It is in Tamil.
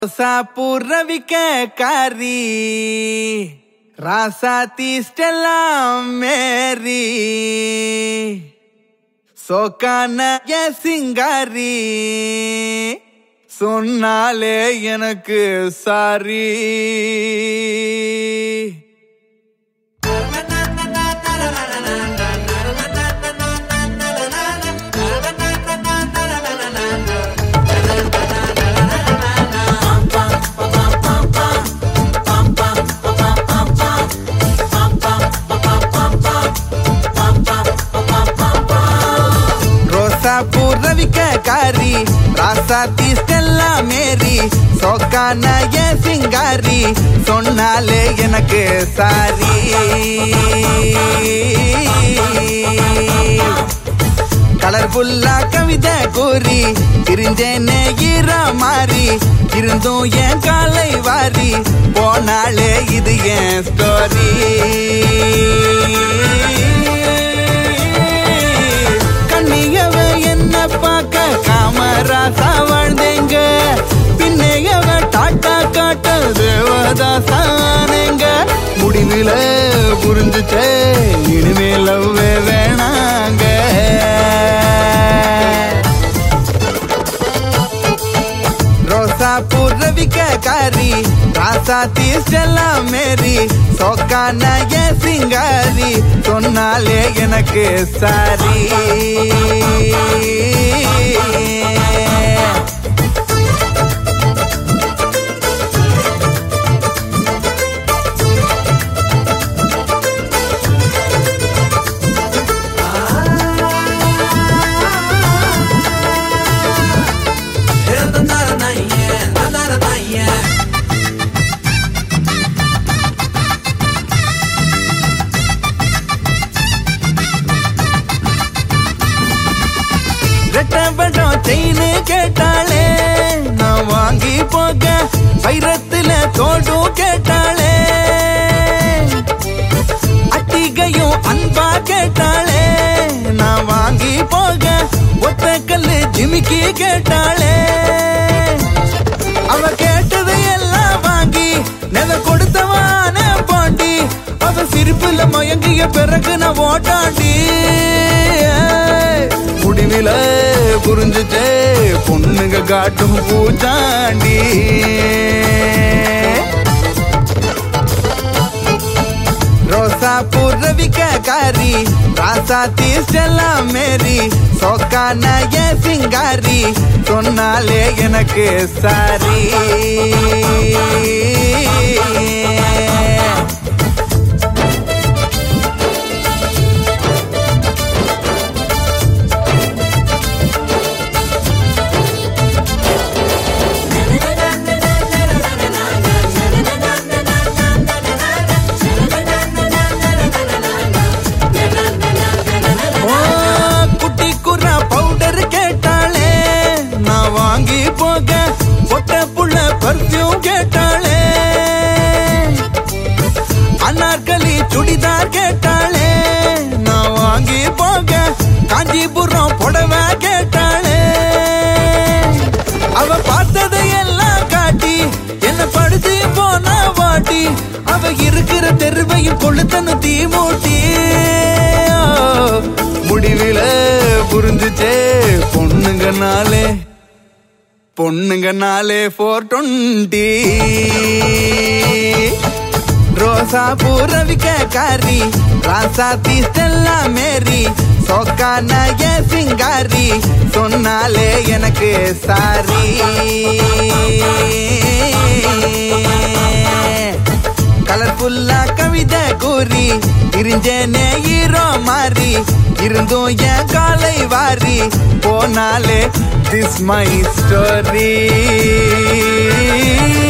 சாப்புறவிக்க காரி ராசாத்தி ஸ்டெல்லாம் மேரி சோக்கான ஏ சிங்காரி சொன்னாலே எனக்கு சாரி ரோசா பூரவிக்க காரி ராசாத்தி ஸ்டெல்லா மேரி சோக்கான ஏ சிங்காரி சொன்னாலே எனக்கு சாரி கலர்ஃபுல்லா கவிதை கூறி திரிஞ்சேனே ஈரா மாறி இருந்தும் என் காலை வாரி போனாலே இது என் ஸ்டோரி கண்ணியவ என்ன பார்க்க காமராசா வாழ்ந்தேங்க பின்னையவ டாட்டா காட்ட தேவதாசானேங்க முடிவில் புரிஞ்சுச்சே இனிமே லவ்வே வேணாங்க ரோசா பூரவிக்க காரி ராசா தீஸ்டெல்லாம் மேரி சோக்கான ஏ சிங்காரி சொன்னாலே எனக்கு சாரி ரெட்டபடம் செயின் கேட்டாளே நான் வாங்கி போக வைரத்துல தோடும் கேட்டாளே அட்டிகையும் அன்பா கேட்டாளே நான் வாங்கி போக ஒத்த கல்லு ஜிமிக்கி கேட்டாளே அவ கேட்டதை எல்லாம் வாங்கி நெத கொடுத்தவான பாண்டி அவ சிரிப்புல மயங்கிய பிறகு நான் ஓட்டாண்டி முடிவில புரிஞ்சுச்சே பொண்ணுங்க காட்டும் பூச்சாண்டி ரோசா பூரவிக்க காரி ராசா தீஸ்டெல்லாம் மேரி சோக்கான ஏ சிங்காரி சொன்னாலே எனக்கு சாரி ஓ, குட்டி குறா பவுடர் கேட்டாளே நான் வாங்கி போக ஒட்ட புள்ள பர்ஃபியூம் கேட்டாளே அனார்கலி சுடிதார் கேட்டாளே நான் வாங்கி போக காஞ்சிபுரம் புடவை கேட்டாளே அவ பார்த்ததை எல்லாம் காட்டி என்ன படுத்து போனா வாட்டி அவ இருக்கிற தெருவையும் கொளுத்தனு தீ மூட்டி முடிவில புரிஞ்சுச்சே பொண்ணுங்கனாலே பொண்ணுங்கனாலே ஃபோர் டுவெண்ட்டி ரோசா பூரவிக்க காரி ராசா தீஸ்டெல்லா மேரி சோக்கான ஏ சிங்காரி சொன்னாலே எனக்கு சாரி கலர்ஃபுல்லா கவிதை கூறி திரிஞ்சேனே ஹீரோ மாறி இருந்தும் என் காலை வாரி போனாலே திஸ் மை ஸ்டோரி